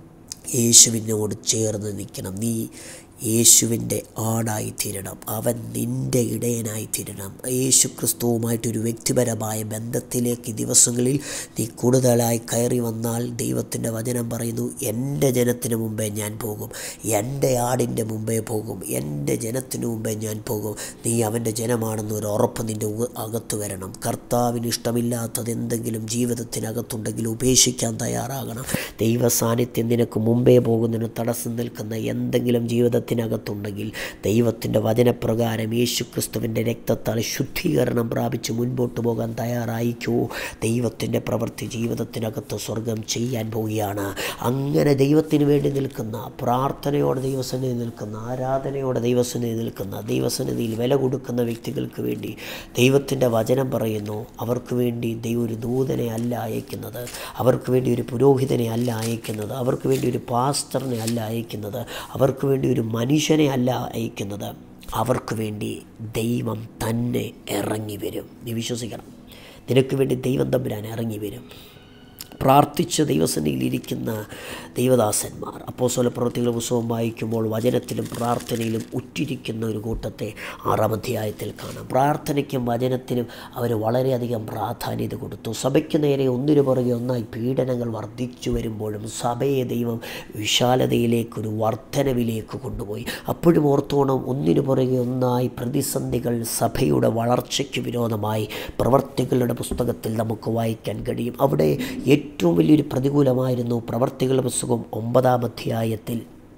യേശുവിനോട് ചേർന്ന് നിൽക്കണം നീ യേശുവിൻ്റെ ആടായി തീരണം അവൻ നിൻ്റെ ഇടയനായി തീരണം യേശു ക്രിസ്തുവുമായിട്ടൊരു വ്യക്തിപരമായ ബന്ധത്തിലേക്ക് ഈ ദിവസങ്ങളിൽ നീ കൂടുതലായി കയറി വന്നാൽ ദൈവത്തിൻ്റെ വചനം പറയുന്നു എൻ്റെ ജനത്തിന് മുമ്പേ ഞാൻ പോകും എൻ്റെ ആടിൻ്റെ മുമ്പേ പോകും എൻ്റെ ജനത്തിന് മുമ്പേ ഞാൻ പോകും നീ അവൻ്റെ ജനമാണെന്ന് ഒരു ഉറപ്പ് നിൻ്റെ ഉ- അകത്ത് വരണം കർത്താവിന് ഇഷ്ടമില്ലാത്തത് എന്തെങ്കിലും ജീവിതത്തിനകത്തുണ്ടെങ്കിൽ ഉപേക്ഷിക്കാൻ തയ്യാറാകണം ദൈവ സാന്നിധ്യം നിനക്ക് മുമ്പേ പോകുന്നതിന് തടസ്സം നിൽക്കുന്ന എന്തെങ്കിലും ജീവിതത്തിനകത്തുണ്ടെങ്കിൽ ദൈവത്തിൻ്റെ വചനപ്രകാരം യേശു ക്രിസ്തുവിൻ്റെ രക്തത്താൽ ശുദ്ധീകരണം പ്രാപിച്ച് മുൻപോട്ട് പോകാൻ തയ്യാറായിക്കോ ദൈവത്തിൻ്റെ പ്രവൃത്തി ജീവിതത്തിനകത്ത് സ്വർഗം ചെയ്യാൻ പോവുകയാണ് അങ്ങനെ ദൈവത്തിന് വേണ്ടി നിൽക്കുന്ന പ്രാർത്ഥനയോടെ ദൈവസന്നിധി നിൽക്കുന്ന ആരാധനയോടെ ദൈവസന്നിധി നിൽക്കുന്ന ദൈവസന്നിധിയിൽ വില കൊടുക്കുന്ന വ്യക്തികൾക്ക് വേണ്ടി ദൈവത്തിൻ്റെ വചനം പറയുന്നു അവർക്ക് വേണ്ടി ദൈവം ഒരു ദൂതനെ അല്ല അയക്കുന്നത് അവർക്ക് വേണ്ടി ഒരു പുരോഹിതനെ അല്ല അയക്കുന്നത് അവർക്ക് വേണ്ടി ഒരു പാസ്റ്ററിനെ അല്ല അയക്കുന്നത് അവർക്ക് വേണ്ടി ഒരു മനുഷ്യനെ അല്ല അയക്കുന്നത് അവർക്ക് വേണ്ടി ദൈവം തന്നെ ഇറങ്ങി വരും നീ വിശ്വസിക്കണം നിനക്ക് വേണ്ടി ദൈവം തമ്പുരാൻ ഇറങ്ങി വരും പ്രാർത്ഥിച്ച് ദൈവസന്നിധിയിലിരിക്കുന്ന ദൈവദാസന്മാർ അപ്പോസ്തല പ്രവൃത്തികളുടെ പുസ്തകം വായിക്കുമ്പോൾ വചനത്തിലും പ്രാർത്ഥനയിലും ഉറ്റിരിക്കുന്ന ഒരു കൂട്ടത്തെ ആറാം അധ്യായത്തിൽ കാണാം പ്രാർത്ഥനയ്ക്കും വചനത്തിനും അവർ വളരെയധികം പ്രാധാന്യത കൊടുത്തു സഭയ്ക്ക് നേരെ ഒന്നിനു പുറകെ ഒന്നായി പീഡനങ്ങൾ വർദ്ധിച്ചു വരുമ്പോഴും സഭയെ ദൈവം വിശാലതയിലേക്ക് ഒരു വർധനവിലേക്ക് കൊണ്ടുപോയി അപ്പോഴും ഓർത്തോണം ഒന്നിനു പുറകെ ഒന്നായി പ്രതിസന്ധികൾ സഭയുടെ വളർച്ചയ്ക്ക് വിരോധമായി പ്രവർത്തികളുടെ പുസ്തകത്തിൽ നമുക്ക് വായിക്കാൻ കഴിയും അവിടെ ഏറ്റവും വലിയൊരു പ്രതികൂലമായിരുന്നു പ്രവർത്തികളുടെ പുസ്തകം ഒമ്പതാം അധ്യായത്തിൽ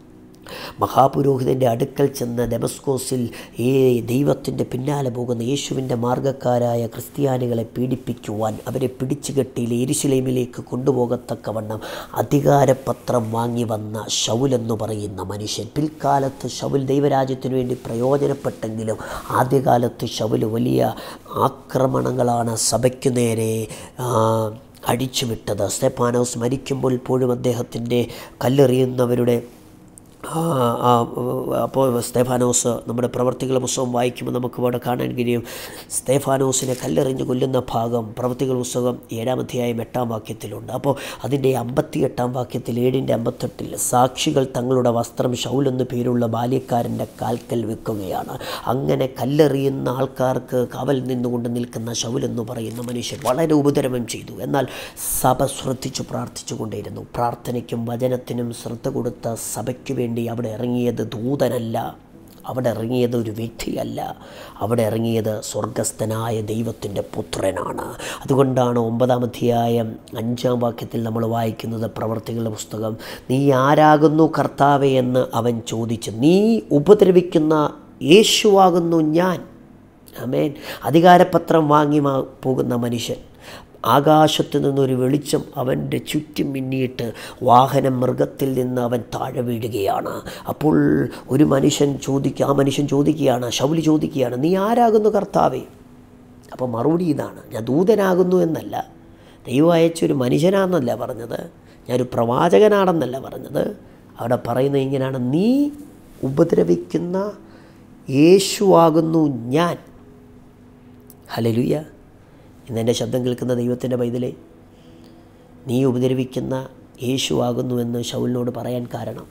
മഹാപുരോഹിതൻ്റെ അടുക്കൽ ചെന്ന് ഡെമസ്കോസിൽ ഈ ദൈവത്തിൻ്റെ പിന്നാലെ പോകുന്ന യേശുവിൻ്റെ മാർഗക്കാരായ ക്രിസ്ത്യാനികളെ പീഡിപ്പിക്കുവാൻ അവരെ പിടിച്ചുകെട്ടി എരിശിലേമിലേക്ക് കൊണ്ടുപോകത്തക്കവണ്ണം അധികാരപത്രം വാങ്ങി വന്ന ഷൗലെന്ന് പറയുന്ന മനുഷ്യൻ പിൽക്കാലത്ത് ഷൗൽ ദൈവരാജ്യത്തിനു വേണ്ടി പ്രയോജനപ്പെട്ടെങ്കിലും ആദ്യകാലത്ത് ഷൗൽ വലിയ ആക്രമണങ്ങളാണ് സഭയ്ക്കു നേരെ ആ, അടിച്ചുവിട്ടത് സ്തെഫാനോസ് മരിക്കുമ്പോൾ ഇപ്പോഴും അദ്ദേഹത്തിൻ്റെ കല്ലെറിയുന്നവരുടെ ആ, ആ, അപ്പോൾ സ്തേഫാനോസ് നമ്മുടെ പ്രവർത്തികളുടെ പുസ്തകം വായിക്കുമ്പോൾ നമുക്ക് ഇവിടെ കാണാൻ കഴിയും സ്തേഫാനോസിനെ കല്ലെറിഞ്ഞ് കൊല്ലുന്ന ഭാഗം പ്രവർത്തികൾ പുസ്തകം ഏഴാം അധ്യായം എട്ടാം വാക്യത്തിലുണ്ട് അപ്പോൾ അതിൻ്റെ അമ്പത്തി എട്ടാം വാക്യത്തിൽ ഏഴിൻ്റെ അമ്പത്തെട്ടിൽ സാക്ഷികൾ തങ്ങളുടെ വസ്ത്രം ഷൗലെന്ന് പേരുള്ള ബാല്യക്കാരൻ്റെ കാൽക്കൽ വെക്കുകയാണ് അങ്ങനെ കല്ലെറിയുന്ന ആൾക്കാർക്ക് കാവൽ നിന്നുകൊണ്ട് നിൽക്കുന്ന ഷൗലെന്ന് പറയുന്ന മനുഷ്യൻ വളരെ ഉപദ്രവം ചെയ്തു എന്നാൽ സഭ ശ്രദ്ധിച്ചു പ്രാർത്ഥിച്ചു കൊണ്ടേയിരുന്നു പ്രാർത്ഥനയ്ക്കും വചനത്തിനും ശ്രദ്ധ കൊടുത്ത സഭയ്ക്ക് വേണ്ടി അവിടെ ഇറങ്ങിയത് ദൂതനല്ല അവിടെ ഇറങ്ങിയത് ഒരു വ്യക്തിയല്ല അവിടെ ഇറങ്ങിയത് സ്വർഗസ്ഥനായ ദൈവത്തിൻ്റെ പുത്രനാണ് അതുകൊണ്ടാണ് ഒമ്പതാം അധ്യായം അഞ്ചാം വാക്യത്തിൽ നമ്മൾ വായിക്കുന്നത് പ്രവർത്തികളുടെ പുസ്തകം നീ ആരാകുന്നു കർത്താവെ എന്ന് അവൻ ചോദിച്ചു നീ ഉപദ്രവിക്കുന്ന യേശുവാകുന്നു ഞാൻ അമേൻ അധികാരപത്രം വാങ്ങി മാ- പോകുന്ന മനുഷ്യൻ ആകാശത്തു നിന്നൊരു വെളിച്ചം അവൻ്റെ ചുറ്റും മിന്നിയിട്ട് വാഹനം മൃഗത്തിൽ നിന്ന് അവൻ താഴെ വീഴുകയാണ് അപ്പോൾ ഒരു മനുഷ്യൻ ചോദിക്കുക ആ മനുഷ്യൻ ചോദിക്കുകയാണ് ശൗലി ചോദിക്കുകയാണ് നീ ആരാകുന്നു കർത്താവേ അപ്പോൾ മറുപടി ഇതാണ് ഞാൻ ദൂതനാകുന്നു എന്നല്ല ദൈവം അയച്ചൊരു മനുഷ്യനാണെന്നല്ല പറഞ്ഞത് ഞാനൊരു പ്രവാചകനാണെന്നല്ല പറഞ്ഞത് അവിടെ പറയുന്നത് ഇങ്ങനെയാണ് നീ ഉപദ്രവിക്കുന്ന യേശുവാകുന്നു ഞാൻ ഹലലുയ ഇന്നെൻ്റെ ശബ്ദം കേൾക്കുന്ന ദൈവത്തിൻ്റെ പൈതലേ നീ ഉപദ്രവിക്കുന്ന യേശുവാകുന്നുവെന്ന് ശൗലിനോട് പറയാൻ കാരണം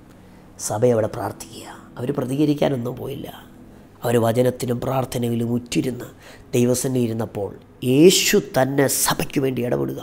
സഭ അവിടെ പ്രാർത്ഥിക്കുക അവർ പ്രതികരിക്കാനൊന്നും പോയില്ല അവർ വചനത്തിലും പ്രാർത്ഥനയിലും ഉറ്റിരുന്ന് ദൈവസന്നെ ഇരുന്നപ്പോൾ യേശു തന്നെ സഭയ്ക്ക് വേണ്ടി ഇടപെടുക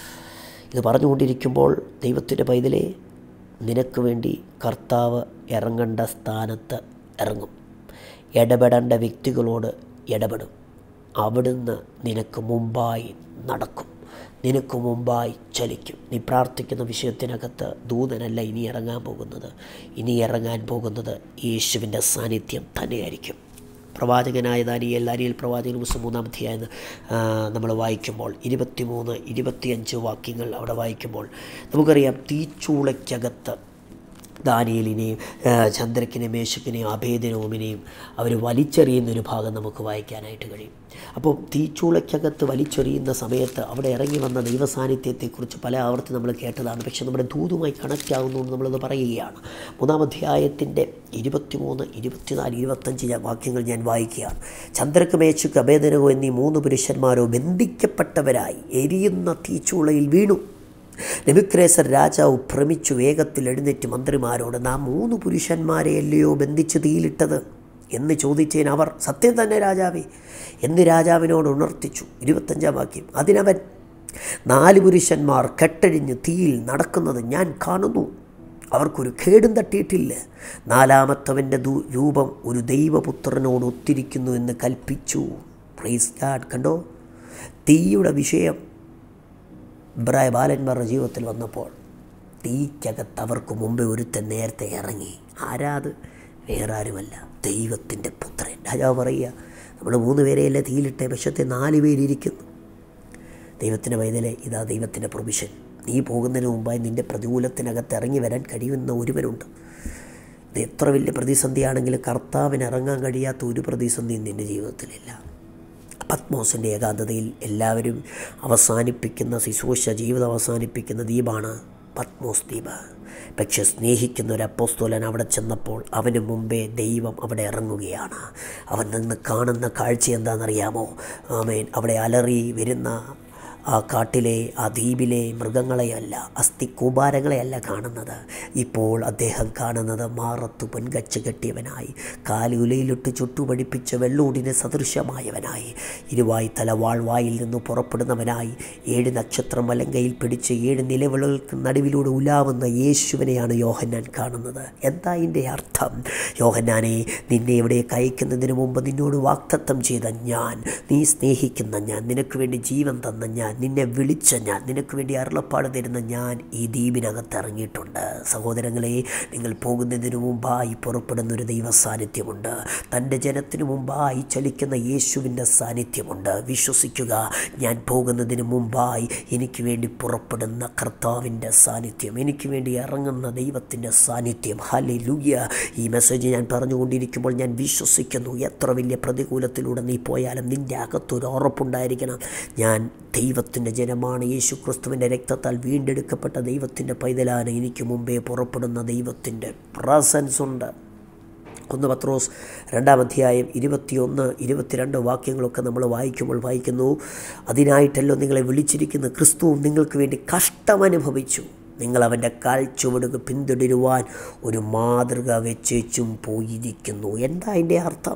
ഇത് പറഞ്ഞുകൊണ്ടിരിക്കുമ്പോൾ ദൈവത്തിൻ്റെ പൈതലേ നിനക്ക് വേണ്ടി കർത്താവ് ഇറങ്ങേണ്ട സ്ഥാനത്ത് ഇറങ്ങും ഇടപെടേണ്ട വ്യക്തികളോട് ഇടപെടും അവിടുന്ന് നിനക്ക് മുമ്പായി നടക്കും നിനക്ക് മുമ്പായി ചലിക്കും നീ പ്രാർത്ഥിക്കുന്ന വിഷയത്തിനകത്ത് ദൂതനല്ല ഇനി ഇറങ്ങാൻ പോകുന്നത് ഇനി ഇറങ്ങാൻ പോകുന്നത് യേശുവിൻ്റെ സാന്നിധ്യം തന്നെയായിരിക്കും പ്രവാചകനായ ദാനിയേൽ ദാനിയേൽ പ്രവാചകൻ പുസ്തകം മൂന്നാം അധ്യായം നമ്മൾ വായിക്കുമ്പോൾ ഇരുപത്തിമൂന്ന് ഇരുപത്തിയഞ്ച് വാക്യങ്ങൾ അവിടെ വായിക്കുമ്പോൾ നമുക്കറിയാം തീച്ചൂളയ്ക്കകത്ത് ദാനിയലിനെയും ആ, ചന്ദ്രക്കിനെയും മേശക്കിനെയും അഭേദനോമിനെയും അവർ വലിച്ചെറിയുന്നൊരു ഭാഗം നമുക്ക് വായിക്കാനായിട്ട് കഴിയും അപ്പോൾ തീച്ചൂളയ്ക്കകത്ത് വലിച്ചെറിയുന്ന സമയത്ത് അവിടെ ഇറങ്ങി വന്ന ദൈവസാന്നിധ്യത്തെക്കുറിച്ച് പല ആവർത്തി നമ്മൾ കേട്ടതാണ് പക്ഷെ നമ്മുടെ ദൂതുമായി കണക്റ്റ് ആകുന്നുകൊണ്ട് നമ്മളത് പറയുകയാണ് മൂന്നാം അധ്യായത്തിൻ്റെ ഇരുപത്തിമൂന്ന് ഇരുപത്തിനാല് ഇരുപത്തഞ്ച് ഞാൻ വാക്യങ്ങൾ ഞാൻ വായിക്കുകയാണ് ചന്ദ്രക്ക് മേശുക്ക് അഭേദനകോ എന്നീ മൂന്ന് പുരുഷന്മാരോ ബന്ധിക്കപ്പെട്ടവരായി എരിയുന്ന തീച്ചൂളയിൽ വീണു നെബുക്രേസർ രാജാവ് ഭ്രമിച്ചു വേഗത്തിൽ എഴുന്നേറ്റ് മന്ത്രിമാരോട് നാം മൂന്ന് പുരുഷന്മാരെയല്ലയോ ബന്ധിച്ച് തീയിലിട്ടത് എന്ന് ചോദിച്ചതിന് അവർ സത്യം തന്നെ രാജാവേ എന്ന് രാജാവിനോട് ഉണർത്തിച്ചു ഇരുപത്തഞ്ചാം വാക്യം അതിനവൻ നാല് പുരുഷന്മാർ കെട്ടഴിഞ്ഞ് തീയിൽ നടക്കുന്നത് ഞാൻ കാണുന്നു അവർക്കൊരു കേടും തട്ടിയിട്ടില്ല നാലാമത്തവൻ്റെ ദൂ- രൂപം ഒരു ദൈവപുത്രനോട് ഒത്തിരിക്കുന്നു എന്ന് കൽപ്പിച്ചു പ്രൈസ് ഗാഡ് കണ്ടോ തീയുടെ വിഷയം ഇബ്രായ ബാലന്മാരുടെ ജീവിതത്തിൽ വന്നപ്പോൾ തീക്കകത്ത് അവർക്ക് മുമ്പേ ഒരുത്തൻ നേരത്തെ ഇറങ്ങി ആരാത് വേറെ ആരുമല്ല ദൈവത്തിൻ്റെ പുത്രൻ രാജാവ് പറയുക നമ്മൾ മൂന്ന് പേരെയല്ലേ തീയിലിട്ടേ പക്ഷത്തെ നാല് പേരിയ്ക്കുന്നു ദൈവത്തിൻ്റെ വൈതലെ ഇതാ ദൈവത്തിൻ്റെ പ്രൊവിഷൻ നീ പോകുന്നതിന് മുമ്പായി നിൻ്റെ പ്രതികൂലത്തിനകത്ത് ഇറങ്ങി വരാൻ കഴിയുന്ന ഒരുവനുണ്ട് ഇത് എത്ര വലിയ പ്രതിസന്ധിയാണെങ്കിലും കർത്താവിന് ഇറങ്ങാൻ കഴിയാത്ത ഒരു പ്രതിസന്ധിയും നിൻ്റെ ജീവിതത്തിലില്ല പത്മോസിൻ്റെ ഏകാന്തതയിൽ എല്ലാവരും അവസാനിപ്പിക്കുന്ന ശുശ്രൂഷ ജീവിതം അവസാനിപ്പിക്കുന്ന ദ്വീപാണ് പത്മോസ് ദ്വീപ് പക്ഷെ സ്നേഹിക്കുന്ന ഒരു അപ്പോസ്തോലൻ അവിടെ ചെന്നപ്പോൾ അവന് മുമ്പേ ദൈവം അവിടെ ഇറങ്ങുകയാണ് അവൻ നിന്ന് കാണുന്ന കാഴ്ച എന്താണെന്നറിയാമോ ആമേൻ അവിടെ അലറി വരുന്ന ആ കാട്ടിലെ ആ ദ്വീപിലെ മൃഗങ്ങളെയല്ല അസ്ഥി കൂപാരങ്ങളെയല്ല കാണുന്നത് ഇപ്പോൾ അദ്ദേഹം കാണുന്നത് മാറത്തു പൊൻകച്ച് കെട്ടിയവനായി കാലുലയിലിട്ട് ചുട്ടുപടിപ്പിച്ച വെള്ളൂടിന് സദൃശമായവനായി ഇരുവായി തലവാൾ വായിൽ നിന്ന് പുറപ്പെടുന്നവനായി ഏഴ് നക്ഷത്രം വലങ്കയിൽ പിടിച്ച് ഏഴ് നിലവിളകൾക്ക് നടുവിലൂടെ ഉലാവുന്ന യേശുവിനെയാണ് യോഹന്നാൻ കാണുന്നത് എന്താ ഇതിൻ്റെ അർത്ഥം യോഹന്നാനെ നിന്നെ ഇവിടേക്ക് അയക്കുന്നതിന് മുമ്പ് നിന്നോട് വാക്തത്വം ചെയ്ത ഞാൻ നീ സ്നേഹിക്കുന്ന ഞാൻ നിനക്ക് വേണ്ടി ജീവൻ തന്ന ഞാൻ നിന്നെ വിളിച്ച ഞാൻ നിനക്ക് വേണ്ടി അരുളപ്പാട് തരുന്ന ഞാൻ ഈ ദ്വീപിനകത്ത് ഇറങ്ങിയിട്ടുണ്ട് സഹോദരങ്ങളെ നിങ്ങൾ പോകുന്നതിന് മുമ്പായി പുറപ്പെടുന്ന ഒരു ദൈവ സാന്നിധ്യമുണ്ട് തൻ്റെ ജനത്തിനു മുമ്പായി ചലിക്കുന്ന യേശുവിൻ്റെ സാന്നിധ്യമുണ്ട് വിശ്വസിക്കുക ഞാൻ പോകുന്നതിന് മുമ്പായി എനിക്ക് വേണ്ടി പുറപ്പെടുന്ന കർത്താവിൻ്റെ സാന്നിധ്യം എനിക്ക് വേണ്ടി ഇറങ്ങുന്ന ദൈവത്തിൻ്റെ സാന്നിധ്യം ഹലി ലുയ്യ ഈ മെസ്സേജ് ഞാൻ പറഞ്ഞുകൊണ്ടിരിക്കുമ്പോൾ ഞാൻ വിശ്വസിക്കുന്നു എത്ര വലിയ പ്രതികൂലത്തിലൂടെ നീ പോയാലും നിൻ്റെ അകത്തൊരു ഉറപ്പുണ്ടായിരിക്കണം ഞാൻ ദൈവത്തിൻ്റെ ജനമാണ് യേശു ക്രിസ്തുവിൻ്റെ രക്തത്താൽ വീണ്ടെടുക്കപ്പെട്ട ദൈവത്തിൻ്റെ പൈതലാണ് എനിക്ക് മുമ്പേ പുറപ്പെടുന്ന ദൈവത്തിൻ്റെ പ്രസൻസ് ഉണ്ട് ഒന്ന് പത്രോസ് രണ്ടാം അധ്യായം ഇരുപത്തിയൊന്ന് ഇരുപത്തിരണ്ട് വാക്യങ്ങളൊക്കെ നമ്മൾ വായിക്കുമ്പോൾ വായിക്കുന്നു അതിനായിട്ടല്ലോ നിങ്ങളെ വിളിച്ചിരിക്കുന്ന ക്രിസ്തുവും നിങ്ങൾക്ക് വേണ്ടി കഷ്ടമനുഭവിച്ചു നിങ്ങൾ അവൻ്റെ കാൽ ചുവടുകൾ പിന്തുടരുവാൻ ഒരു മാതൃക വെച്ചേച്ചും പോയിരിക്കുന്നു എന്താ അതിൻ്റെ അർത്ഥം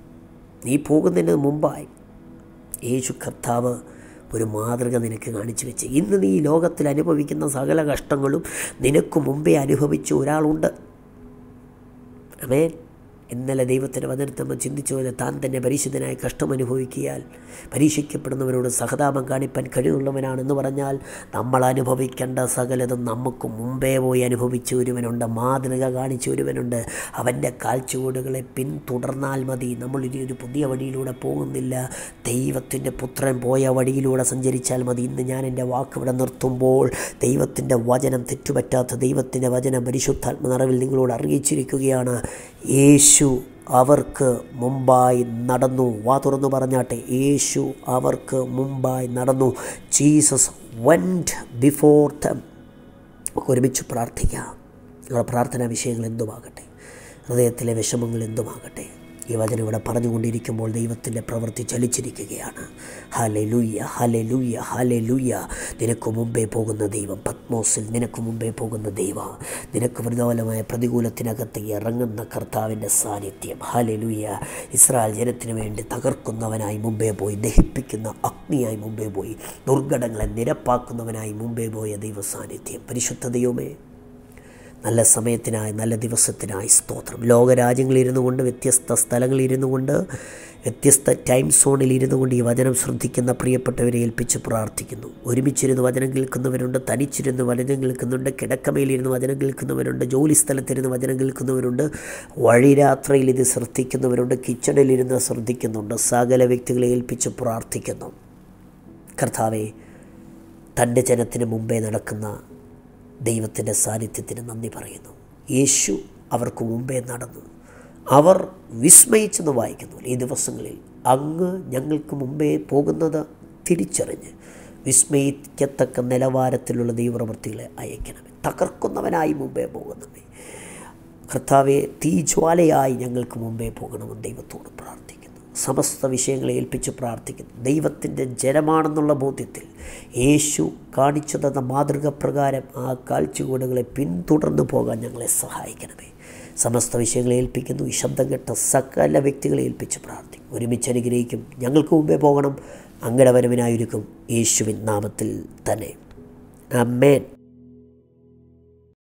നീ പോകുന്നതിന് മുമ്പായി യേശു കർത്താവ് ഒരു മാതൃക നിനക്ക് കാണിച്ചു വെച്ച് ഇന്ന് നീ ഈ ലോകത്തിൽ അനുഭവിക്കുന്ന സകല കഷ്ടങ്ങളും നിനക്ക് മുമ്പേ അനുഭവിച്ച ഒരാളുണ്ട് അമേൻ ഇന്നലെ ദൈവത്തിൻ്റെ വചനത്തെ നമ്മൾ ചിന്തിച്ചു പോലെ താൻ തന്നെ പരിശുദ്ധനായി കഷ്ടം അനുഭവിക്കിയാൽ പരീക്ഷിക്കപ്പെടുന്നവരോട് സഹതാപം കാണിപ്പാൻ കഴിവുള്ളവനാണെന്ന് പറഞ്ഞാൽ നമ്മൾ അനുഭവിക്കേണ്ട സകലതും നമുക്ക് മുമ്പേ പോയി അനുഭവിച്ച ഒരുവനുണ്ട് മാതൃക കാണിച്ച ഒരുവനുണ്ട് അവൻ്റെ കാൽച്ചുവടുകളെ പിന്തുടർന്നാൽ മതി നമ്മൾ ഇനി ഒരു പുതിയ വഴിയിലൂടെ പോകുന്നില്ല ദൈവത്തിൻ്റെ പുത്രൻ പോയ വഴിയിലൂടെ സഞ്ചരിച്ചാൽ മതി ഇന്ന് ഞാൻ എൻ്റെ വാക്ക് ഇവിടെ നിർത്തുമ്പോൾ ദൈവത്തിൻ്റെ വചനം തെറ്റുപറ്റാത്ത ദൈവത്തിൻ്റെ വചനം പരിശുദ്ധാത്മ നിറവിൽ നിങ്ങളോട് അറിയിച്ചിരിക്കുകയാണ് യേശു അവർക്ക് മുമ്പായി നടന്നു വാ തുറന്നു പറഞ്ഞാട്ടെ യേശു അവർക്ക് മുമ്പായി നടന്നു ജീസസ് വെൻറ്റ് ബിഫോർ ദം ഒരുമിച്ച് പ്രാർത്ഥിക്കാം നിങ്ങളുടെ പ്രാർത്ഥനാ വിഷയങ്ങൾ എന്തുമാകട്ടെ ഹൃദയത്തിലെ വിഷമങ്ങൾ എന്തുമാകട്ടെ ഈ വചനം ഇവിടെ പറഞ്ഞുകൊണ്ടിരിക്കുമ്പോൾ ദൈവത്തിൻ്റെ പ്രവൃത്തി ചലിച്ചിരിക്കുകയാണ് ഹലെ ലൂയ്യ ഹലെ ലൂയ്യ ഹലെ ലൂയ്യ നിനക്ക് മുമ്പേ പോകുന്ന ദൈവം പത്മോസിൽ നിനക്ക് മുമ്പേ പോകുന്ന ദൈവ നിനക്ക് പ്രതികൂലമായ പ്രതികൂലത്തിനകത്ത് ഇറങ്ങുന്ന കർത്താവിൻ്റെ സാന്നിധ്യം ഹലെ ലൂയ്യ ഇസ്രായേൽ ജനത്തിന് വേണ്ടി തകർക്കുന്നവനായി മുമ്പേ പോയി ദഹിപ്പിക്കുന്ന അഗ്നിയായി മുമ്പേ പോയി ദുർഘടങ്ങളെ നിരപ്പാക്കുന്നവനായി മുമ്പേ പോയ ദൈവ സാന്നിധ്യം പരിശുദ്ധ ദൈവമേ നല്ല സമയത്തിനായി നല്ല ദിവസത്തിനായി സ്തോത്രം ലോകരാജ്യങ്ങളിലിരുന്നു കൊണ്ട് വ്യത്യസ്ത സ്ഥലങ്ങളിലിരുന്നു കൊണ്ട് വ്യത്യസ്ത ടൈം സോണിൽ ഇരുന്നു കൊണ്ട് ഈ വചനം ശ്രദ്ധിക്കുന്ന പ്രിയപ്പെട്ടവരെ ഏൽപ്പിച്ച് പ്രാർത്ഥിക്കുന്നു ഒരുമിച്ചിരുന്ന് വചനം കേൾക്കുന്നവരുണ്ട് തനിച്ചിരുന്ന് വചനം കേൾക്കുന്നുണ്ട് കിടക്കമയിലിരുന്ന് വചനം കേൾക്കുന്നവരുണ്ട് ജോലി സ്ഥലത്തിരുന്ന് വചനം കേൾക്കുന്നവരുണ്ട് വഴിരാത്രയിൽ ഇത് ശ്രദ്ധിക്കുന്നവരുണ്ട് കിച്ചണിലിരുന്ന് ശ്രദ്ധിക്കുന്നുണ്ട് സകല വ്യക്തികളെ ഏൽപ്പിച്ച് പ്രാർത്ഥിക്കുന്നു കർത്താവെ തൻ്റെ ജനത്തിന് മുമ്പേ നടക്കുന്ന ദൈവത്തിൻ്റെ സാന്നിധ്യത്തിന് നന്ദി പറയുന്നു യേശു അവർക്ക് മുമ്പേ നടന്നു അവർ വിസ്മയിച്ചെന്ന് വായിക്കുന്നു ഈ ദിവസങ്ങളിൽ അങ്ങ് ഞങ്ങൾക്ക് മുമ്പേ പോകുന്നത് തിരിച്ചറിഞ്ഞ് വിസ്മയിക്കത്തക്ക നിലവാരത്തിലുള്ള ദൈവപ്രവൃത്തികളെ അയക്കണമേ തകർക്കുന്നവനായി മുമ്പേ പോകുന്നവേ കർത്താവെ തീജ്വാലയായി ഞങ്ങൾക്ക് മുമ്പേ പോകണമെന്ന് ദൈവത്തോട് പ്രാർത്ഥിക്കുന്നു സമസ്ത വിഷയങ്ങളെ ഏൽപ്പിച്ച് പ്രാർത്ഥിക്കുന്നു ദൈവത്തിൻ്റെ ജനമാണെന്നുള്ള ബോധ്യത്തിൽ യേശു കാണിച്ചു തന്ന മാതൃക പ്രകാരം ആ കാഴ്ചകോടുകളെ പിന്തുടർന്നു പോകാൻ ഞങ്ങളെ സഹായിക്കണമേ സമസ്ത വിഷയങ്ങളെ ഏൽപ്പിക്കുന്നു ഈ ശബ്ദം കേട്ട സകല വ്യക്തികളെ ഏൽപ്പിച്ച് പ്രാർത്ഥിക്കും ഒരുമിച്ച് അനുഗ്രഹിക്കും ഞങ്ങൾക്ക് മുമ്പേ പോകണം അങ്ങടെ വരവിനായിരിക്കും യേശുവിൻ നാമത്തിൽ തന്നെ അമ്മേൻ